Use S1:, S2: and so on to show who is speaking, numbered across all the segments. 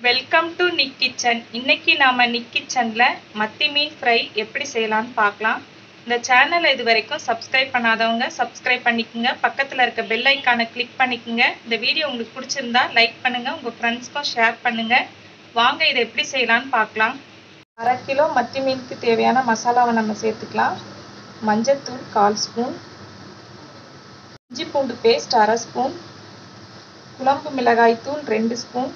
S1: welcome to Nick kitchen இன்னைக்கு நாம நிக் கிச்சன்ல மத்தி மீன் ஃப்ரை எப்படி செய்யலாம்னு பார்க்கலாம் இந்த சேனலை இது வரைக்கும் சப்ஸ்கிரைப் பண்ணாதவங்க சப்ஸ்கிரைப் பண்ணிக்கோங்க பக்கத்தில் இருக்க பெல் ஐக்கானை கிளிக் பண்ணிக்கோங்க இந்த வீடியோ உங்களுக்கு பிடிச்சிருந்தா லைக் பண்ணுங்க உங்க ஃப்ரெண்ட்ஸ்க்கும் ஷேர் பண்ணுங்க வாங்க இதை எப்படி செய்யலாம்னு பார்க்கலாம் அரை கிலோ மத்தி மீனுக்கு தேவையான மசாலாவை நம்ம சேர்த்துக்கலாம் மஞ்சத்தூள் கால் ஸ்பூன் இஞ்சி பூண்டு பேஸ்ட் அரை ஸ்பூன் குழம்பு மிளகாய் தூள் ரெண்டு ஸ்பூன்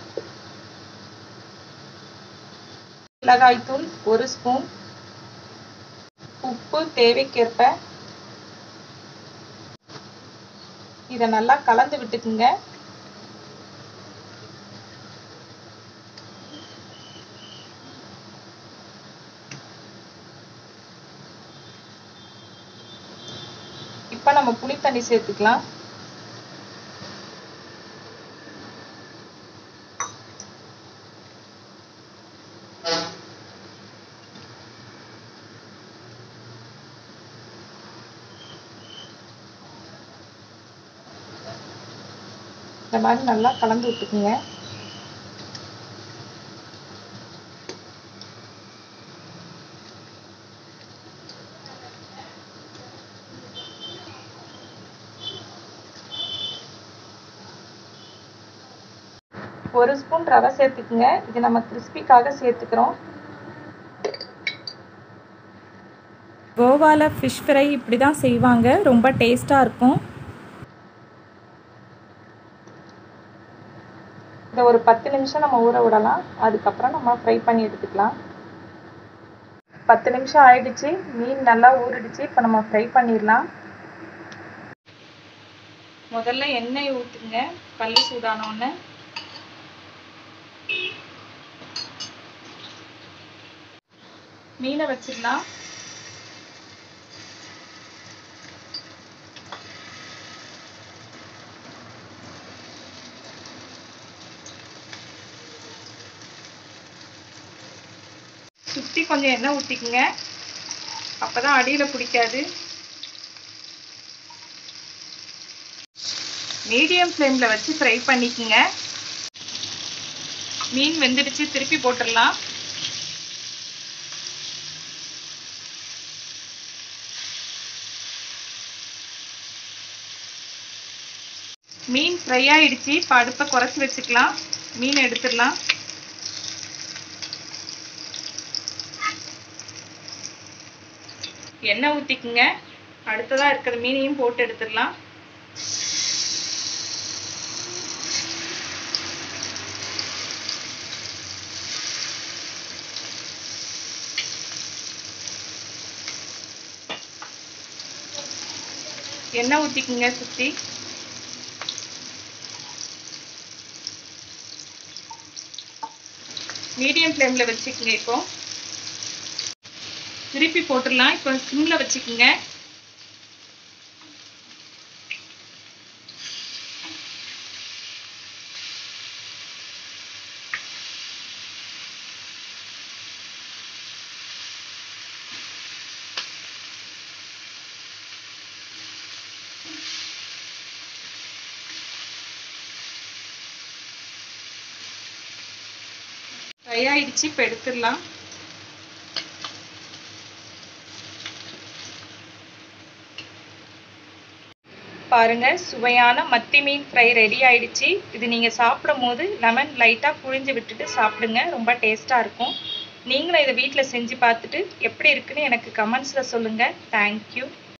S1: மிளகாய்த்தூள் ஒரு ஸ்பூன் உப்பு தேவைக்கேற்ப இதை நல்லா கலந்து விட்டுக்குங்க இப்போ நம்ம புளி தண்ணி சேர்த்துக்கலாம் இந்த மாதிரி நல்லா கலந்து விட்டுக்குங்க ஒரு ஸ்பூன் ரவை சேர்த்துக்குங்க இது நம்ம கிறிஸ்பிக்காக சேர்த்துக்கிறோம்
S2: கோவாவில் ஃபிஷ் ஃப்ரை இப்படி தான் செய்வாங்க ரொம்ப டேஸ்ட்டாக இருக்கும்
S1: இதை ஒரு பத்து நிமிஷம் நம்ம ஊற விடலாம் அதுக்கப்புறம் நம்ம ஃப்ரை பண்ணி எடுத்துக்கலாம் பத்து நிமிஷம் ஆயிடுச்சு மீன் நல்லா ஊறிடுச்சு இப்போ நம்ம ஃப்ரை பண்ணிடலாம் முதல்ல எண்ணெய் ஊற்றுங்க பல்லு சூடானோன்னு மீனை வச்சிடலாம் சுற்றி கொஞ்சம் எண்ணெய் ஊற்றிக்குங்க அப்போ தான் அடியில் பிடிக்காது மீடியம் ஃப்ளேமில் வச்சு ஃப்ரை பண்ணிக்கோங்க மீன் வெந்துடுச்சு திருப்பி போட்டுடலாம் மீன் ஃப்ரை ஆயிடுச்சு இப்போ அடுப்பை குறைச்சி வச்சுக்கலாம் மீன் எடுத்துடலாம் எண்ணெய் ஊற்றிக்குங்க அடுத்ததாக இருக்கிற மீனையும் போட்டு எடுத்துடலாம் எண்ணெய் ஊற்றிக்குங்க சுற்றி மீடியம் ஃப்ளேமில் வச்சுக்கோங்க இப்போ திருப்பி போட்டுடலாம் இப்போ சிம்மில் வச்சுக்கோங்க ஃப்ரை ஆயிடுச்சு இப்போ எடுத்துடலாம் பாருங்க சுவையான மத்தி மீன் ஃப்ரை ரெடி ஆயிடுச்சு இது நீங்கள் சாப்பிடும் போது லெமன் லைட்டாக புழிஞ்சு விட்டுட்டு சாப்பிடுங்க ரொம்ப டேஸ்ட்டாக இருக்கும் நீங்களும் இதை வீட்டில் செஞ்சு பார்த்துட்டு எப்படி இருக்குன்னு எனக்கு கமெண்ட்ஸில் சொல்லுங்கள் தேங்க்யூ